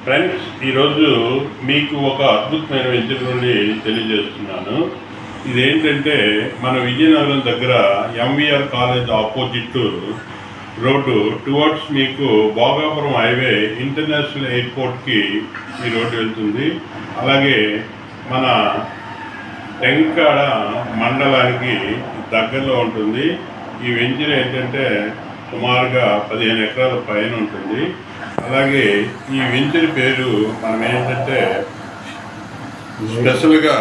friends ఈరోజు మీకు ఒక అద్భుతమైన వెంచర్ నుండి తెలియజేస్తున్నాను ఇదేంటంటే మన విజయనగరం దగ్గర MVR college opposite road towards మీకు భోగాపురం హైవే ఇంటర్నేషనల్ ఎయిర్పోర్ట్కి ఈ రోడ్డు వెళ్తుంది అలాగే మన టెంకాడ మండలానికి దగ్గరలో ఉంటుంది ఈ వెంచర్ ఏంటంటే సుమారుగా పదిహేను ఎకరాల పైన ఉంటుంది అలాగే ఈ వెంచర్ పేరు మనం ఏంటంటే స్పెషల్గా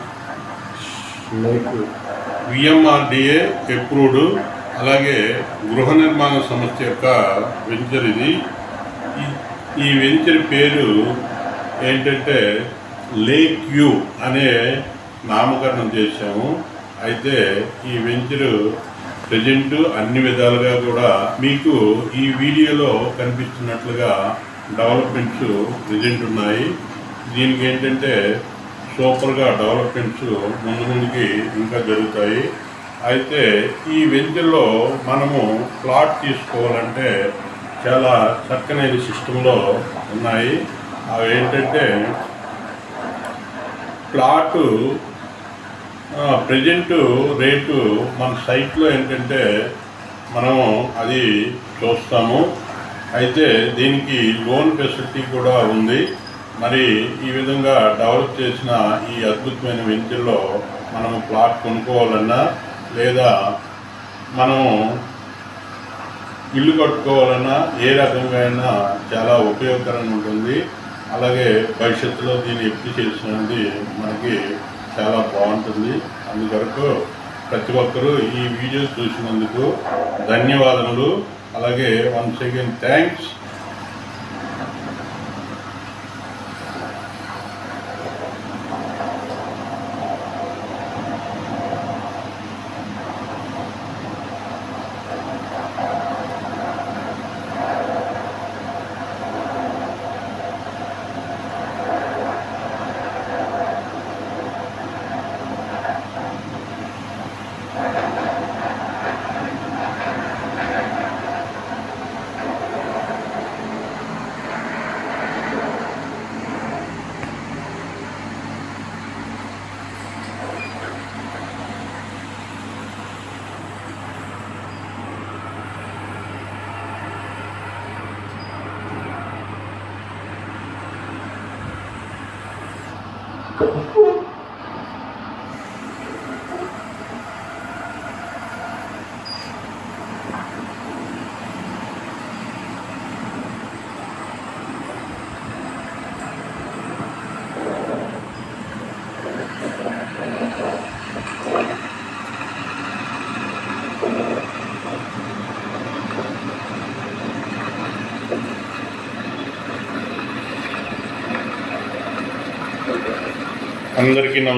మీకు విఎంఆర్డిఏ ఎప్రూవ్డ్ అలాగే గృహ నిర్మాణ సంస్థ యొక్క వెంచర్ ఇది ఈ- ఈ వెంచర్ పేరు ఏంటంటే లేక్ యూ అనే నామకరణం చేశాము అయితే ఈ వెంచరు ప్రజెంట్ అన్ని విధాలుగా కూడా మీకు ఈ వీడియోలో కనిపిస్తున్నట్లుగా డెవలప్మెంట్స్ ప్రజెంట్ ఉన్నాయి దీనికి ఏంటంటే సూపర్గా డెవలప్మెంట్స్ ముందు ముందుకి ఇంకా జరుగుతాయి అయితే ఈ వెంచర్లో మనము ప్లాట్ తీసుకోవాలంటే చాలా చక్కనైన సిస్టంలో ఉన్నాయి అవి ఏంటంటే ప్లాటు ప్రజెంట్ రేటు మన సైట్లో ఏంటంటే మనము అది చూస్తాము అయితే దీనికి లోన్ ఫెసిలిటీ కూడా ఉంది మరి ఈ విధంగా డెవలప్ చేసిన ఈ అద్భుతమైన వెంచర్లో మనము ప్లాట్ కొనుక్కోవాలన్నా లేదా మనము ఇల్లు కట్టుకోవాలన్నా ఏ రకంగా అయినా చాలా ఉపయోగకరంగా ఉంటుంది అలాగే భవిష్యత్తులో దీన్ని ఎప్రిషియేషన్ అనేది మనకి చాలా బాగుంటుంది అందుకొరకు ప్రతి ఒక్కరూ ఈ వీడియో చూసినందుకు ధన్యవాదములు అలాగే వన్స్ అగైన్ థ్యాంక్స్ అందరికీ నమస్కారం